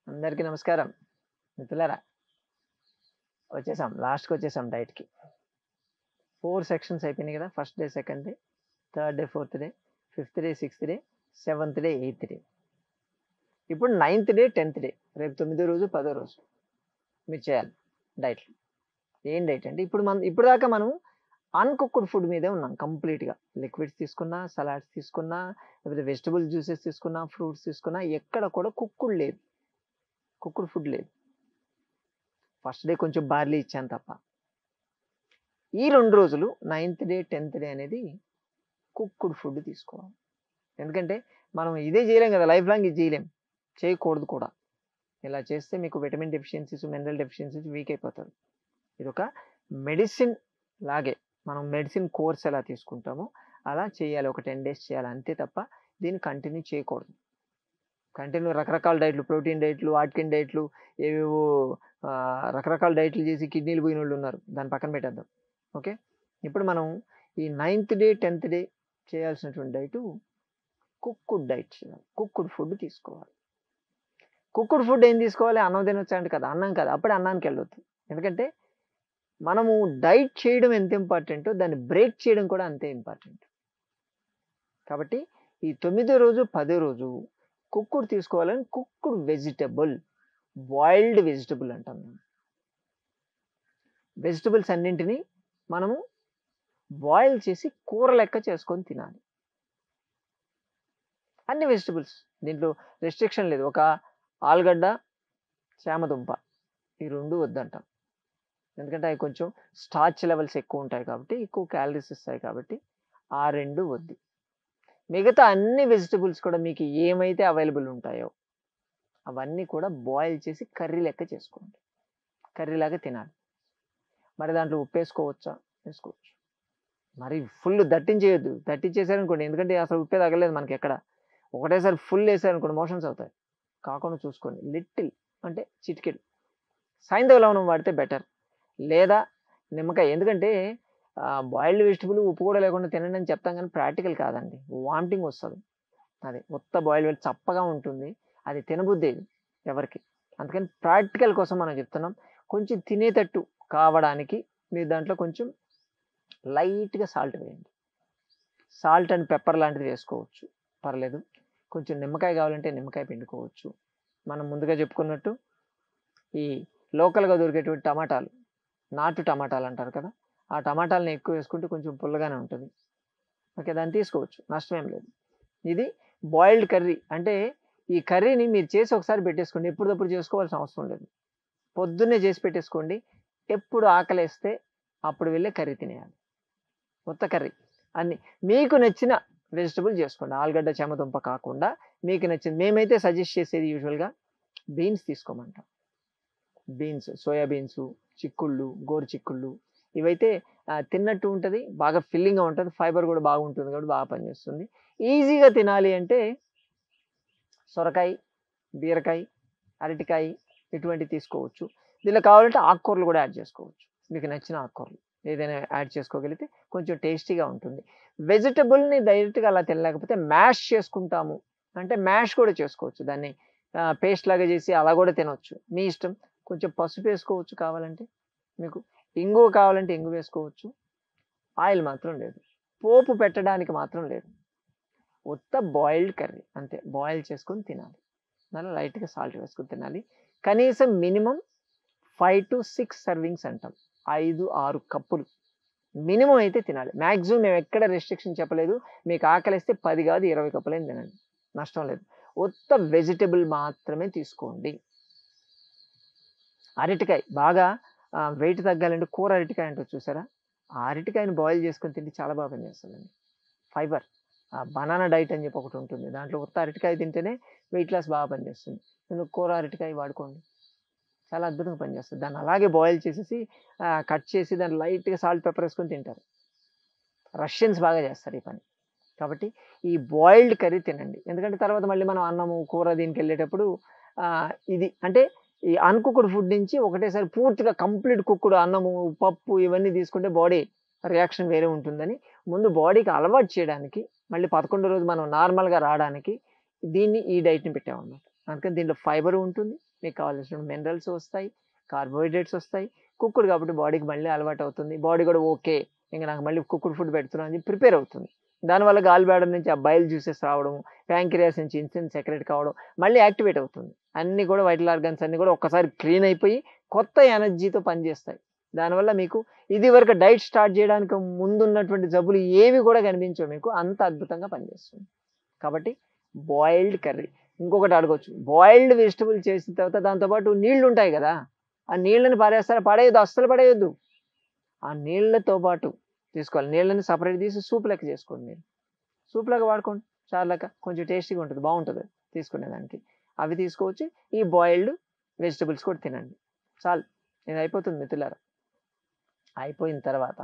అందరికీ నమస్కారం మిత్రులారా వచ్చేసాం లాస్ట్కి వచ్చేసాం డైట్కి ఫోర్ సెక్షన్స్ అయిపోయినాయి కదా first day second day third day fourth day fifth day sixth day seventh day eighth day ఇప్పుడు నైన్త్ డే టెన్త్ డే రేపు తొమ్మిదో రోజు పదో రోజు మీరు చేయాలి డైట్ ఏం డైట్ అంటే ఇప్పుడు మనం ఇప్పుడు దాకా మనం అన్కుక్డ్ ఫుడ్ మీదే ఉన్నాం కంప్లీట్గా లిక్విడ్స్ తీసుకున్నా సలాడ్స్ తీసుకున్నా లేకపోతే వెజిటబుల్ జ్యూసెస్ తీసుకున్నా ఫ్రూట్స్ తీసుకున్నా ఎక్కడ కూడా కుక్కుడు లేదు కుక్కుడు ఫుడ్ లేదు ఫస్ట్ డే కొంచెం బార్లీ ఇచ్చాను తప్ప ఈ రెండు రోజులు నైన్త్ డే టెన్త్ డే అనేది కుక్కుడు ఫుడ్ తీసుకోవాలి ఎందుకంటే మనం ఇదే చేయలేం కదా లైఫ్ లాంగ్ ఇది చేయలేం చేయకూడదు కూడా ఇలా చేస్తే మీకు vitamin deficiencies mineral deficiencies weak అయిపోతారు ఇది ఒక మెడిసిన్ లాగే మనం మెడిసిన్ కోర్స్ ఎలా తీసుకుంటామో అలా చేయాలి ఒక టెన్ డేస్ చేయాలి అంతే తప్ప దీన్ని కంటిన్యూ చేయకూడదు కంటిన్యూ రకరకాల డైట్లు ప్రోటీన్ డైట్లు వాటికిన్ డైట్లు ఏవేవో ఆ, రకరకాల డైట్లు చేసి కిడ్నీలు పోయిన వాళ్ళు ఉన్నారు దాని పక్కన పెట్టేద్దాం ఓకే ఇప్పుడు మనం ఈ నైన్త్ డే టెన్త్ డే చేయాల్సినటువంటి డైటు కుక్కుడ్ డైట్ చేయాలి కుక్కుడ్ ఫుడ్ తీసుకోవాలి కుక్కుడ్ ఫుడ్ ఏం తీసుకోవాలి అన్నం తినొచ్చా అంటే కదా అన్నం కాదు అప్పుడే అన్నానికి వెళ్ళొద్దు ఎందుకంటే మనము డైట్ చేయడం ఎంత ఇంపార్టెంటో దాన్ని బ్రేక్ చేయడం కూడా అంతే ఇంపార్టెంట్ కాబట్టి ఈ తొమ్మిదో రోజు పదో రోజు కుక్కుడు తీసుకోవాలని కుక్కుడు వెజిటబుల్ బాయిల్డ్ వెజిటబుల్ అంటాం మేము వెజిటబుల్స్ అన్నింటినీ మనము బాయిల్ చేసి కూర లెక్క చేసుకొని తినాలి అన్ని వెజిటబుల్స్ దీంట్లో రెస్ట్రిక్షన్ లేదు ఒక ఆలుగడ్డ చామదుంప ఈ రెండు వద్దంటాం ఎందుకంటే అవి కొంచెం స్టార్చ్ లెవెల్స్ ఎక్కువ ఉంటాయి కాబట్టి ఎక్కువ క్యాలరీస్ ఇస్తాయి కాబట్టి ఆ రెండు వద్దు మిగతా అన్ని వెజిటబుల్స్ కూడా మీకు ఏమైతే అవైలబుల్ ఉంటాయో అవన్నీ కూడా బాయిల్ చేసి కర్రీ లెక్క చేసుకోండి కర్రీలాగా తినాలి మరి దాంట్లో ఉప్పు వేసుకోవచ్చా వేసుకోవచ్చు మరి ఫుల్ దట్టించేయద్దు దట్టించేసారనుకోండి ఎందుకంటే అసలు ఉప్పే తగలేదు మనకి ఎక్కడ ఒకటేసారి ఫుల్ వేసారనుకోండి మోషన్స్ అవుతాయి కాకుండా చూసుకోండి లిటిల్ అంటే చిటికెడు సాయంత్రం లవణం వాడితే బెటర్ లేదా నిమ్మకాయ ఎందుకంటే బాయిల్డ్ వెజిటబుల్ ఉప్పు కూడా లేకుండా తినండి అని చెప్తాం కానీ ప్రాక్టికల్ కాదండి వామిటింగ్ వస్తుంది అది ఉత్త బాయిల్ వెళ్ళి చప్పగా ఉంటుంది అది తినబుద్ది ఎవరికి అందుకని ప్రాక్టికల్ కోసం మనం చెప్తున్నాం కొంచెం తినేటట్టు కావడానికి మీరు దాంట్లో కొంచెం లైట్గా సాల్ట్ వేయండి సాల్ట్ అండ్ పెప్పర్ లాంటిది వేసుకోవచ్చు పర్లేదు కొంచెం నిమ్మకాయ కావాలంటే నిమ్మకాయ పిండుకోవచ్చు మనం ముందుగా చెప్పుకున్నట్టు ఈ లోకల్గా దొరికేటువంటి టమాటాలు నాటు టమాటాలు అంటారు కదా ఆ టమాటాలను ఎక్కువ వేసుకుంటే కొంచెం పుల్లగానే ఉంటుంది ఓకే దాన్ని తీసుకోవచ్చు నష్టమేం లేదు ఇది బాయిల్డ్ కర్రీ అంటే ఈ కర్రీని మీరు చేసి ఒకసారి పెట్టేసుకోండి ఎప్పుడప్పుడు చేసుకోవాల్సిన అవసరం లేదు పొద్దున్నే చేసి పెట్టేసుకోండి ఎప్పుడు ఆకలేస్తే అప్పుడు వెళ్ళే కర్రీ తినేయాలి కొత్త కర్రీ అన్ని మీకు నచ్చిన వెజిటబుల్ చేసుకోండి ఆలుగడ్డ చెమదుంప కాకుండా మీకు నచ్చింది మేమైతే సజెస్ట్ చేసేది యూజువల్గా బీన్స్ తీసుకోమంటాం బీన్స్ సోయా బీన్స్ చిక్కుళ్ళు గోరు చిక్కుళ్ళు ఇవైతే ఆ, తిన్నట్టు ఉంటుంది బాగా ఫిల్లింగ్గా ఉంటుంది ఫైబర్ కూడా బాగుంటుంది కాబట్టి బాగా పనిచేస్తుంది ఈజీగా తినాలి అంటే సొరకాయ బీరకాయ అరటికాయ ఇటువంటివి తీసుకోవచ్చు దీనిలో కావాలంటే ఆకుకూరలు కూడా యాడ్ చేసుకోవచ్చు మీకు నచ్చిన ఆకుకూరలు ఏదైనా యాడ్ చేసుకోగలిగితే కొంచెం టేస్టీగా ఉంటుంది వెజిటబుల్ని డైరెక్ట్గా అలా తినలేకపోతే మ్యాష్ చేసుకుంటాము అంటే మ్యాష్ కూడా చేసుకోవచ్చు దాన్ని పేస్ట్ లాగా చేసి అలా కూడా తినవచ్చు మీ ఇష్టం కొంచెం పసుపు వేసుకోవచ్చు కావాలంటే మీకు ఇంగువ కావాలంటే ఇంగు వేసుకోవచ్చు ఆయిల్ మాత్రం లేదు పోపు పెట్టడానికి మాత్రం లేదు ఉత్త బాయిల్డ్ కర్రీ అంతే బాయిల్ చేసుకొని తినాలి దానిలో లైట్గా సాల్ట్ వేసుకొని తినాలి కనీసం minimum five to six servings అంటాం ఐదు ఆరు కప్పులు మినిమం అయితే తినాలి మ్యాక్సిమం మేము ఎక్కడ రెస్ట్రిక్షన్ చెప్పలేదు మీకు ఆకలిస్తే పది కాదు ఇరవై కప్పులైన తినండి నష్టం లేదు ఉత్త వెజిటబుల్ మాత్రమే తీసుకోండి అరటికాయ బాగా వెయిట్ తగ్గాలంటే కూర అరటికాయ అంటే చూసారా ఆ అరటికాయని బాయిల్ చేసుకొని తింటే చాలా బాగా పనిచేస్తుందండి ఫైబర్ బనానా డైట్ అని చెప్పి ఒకటి ఉంటుంది దాంట్లో ఉత్త అరటికాయ తింటేనే వెయిట్ లాస్ బాగా పనిచేస్తుంది నేను కూర అరటికాయ వాడుకోండి చాలా అద్భుతంగా పనిచేస్తుంది దాన్ని అలాగే బాయిల్ చేసేసి కట్ చేసి దాన్ని లైట్గా సాల్ట్ పెప్పర్ వేసుకొని తింటారు రష్యన్స్ బాగా చేస్తారు ఈ పని కాబట్టి ఈ బాయిల్డ్ కర్రీ తినండి ఎందుకంటే తర్వాత మళ్ళీ మనం అన్నము కూర దీనికి వెళ్ళేటప్పుడు ఆ, ఇది అంటే ఈ అన్కుక్డ్ ఫుడ్ నుంచి ఒకటేసారి పూర్తిగా కంప్లీట్ కుక్కుడు అన్నము పప్పు ఇవన్నీ తీసుకుంటే బాడీ రియాక్షన్ వేరే ఉంటుందని ముందు బాడీకి అలవాటు చేయడానికి మళ్ళీ పదకొండో రోజు మనం నార్మల్గా రావడానికి దీన్ని ఈ డైట్ని పెట్టామన్నమాట అందుకని దీంట్లో ఫైబర్ ఉంటుంది మీకు కావాల్సిన మినరల్స్ వస్తాయి కార్బోహైడ్రేట్స్ వస్తాయి కుక్కుడు కాబట్టి బాడీకి మళ్ళీ అలవాటు అవుతుంది బాడీ కూడా ఓకే ఇంకా నాకు మళ్ళీ కుక్కుడు ఫుడ్ పెడుతున్నాను అని ప్రిపేర్ అవుతుంది దానివల్ల గాల్ బ్యాడర్ నుంచి ఆ బయల్ జ్యూసెస్ రావడం ప్యాంక్రియాస్ నుంచి ఇన్సులిన్ సెక్రెట్ కావడం మళ్ళీ యాక్టివేట్ అవుతుంది అన్ని కూడా వైటల్ ఆర్గన్స్ అన్ని కూడా ఒక్కసారి క్లీన్ అయిపోయి కొత్త ఎనర్జీతో పనిచేస్తాయి దానివల్ల మీకు ఇది వరకు డైట్ స్టార్ట్ చేయడానికి ముందున్నటువంటి జబ్బులు ఏవి కూడా కనిపించవు మీకు అంత అద్భుతంగా పనిచేస్తుంది కాబట్టి బాయిల్డ్ కర్రీ ఇంకొకటి అడగొచ్చు బాయిల్డ్ వెజిటబుల్ చేసిన తర్వాత దాంతోపాటు నీళ్లు ఉంటాయి కదా ఆ నీళ్ళని పారేస్తారా పడేయద్దు అస్సలు పడేయొద్దు ఆ నీళ్ళతో పాటు తీసుకోవాలి నీళ్ళని సపరేట్ తీసి సూప్ లెక్క చేసుకోండి మీరు సూప్ లెక్క వాడుకోండి చాలాక కొంచెం టేస్టీగా ఉంటుంది బాగుంటుంది తీసుకునేదానికి అవి తీసుకోవచ్చు ఈ బాయిల్డ్ వెజిటబుల్స్ కూడా తినండి చాలు ఇది అయిపోతుంది మిత్రులారా అయిపోయిన తర్వాత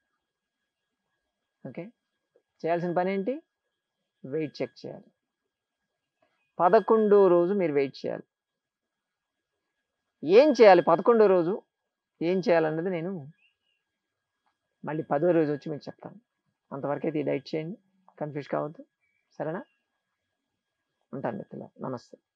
ఓకే చేయాల్సిన పని ఏంటి వెయిట్ చెక్ చేయాలి పదకొండో రోజు మీరు వెయిట్ చేయాలి ఏం చేయాలి పదకొండో రోజు ఏం చేయాలన్నది నేను మళ్ళీ పదో రోజు వచ్చి మీకు చెప్తాను అంతవరకు అయితే ఈ డైట్ చేయండి కన్ఫ్యూజ్ కావద్దు సరేనా ఉంటాను మిత్రులు నమస్తే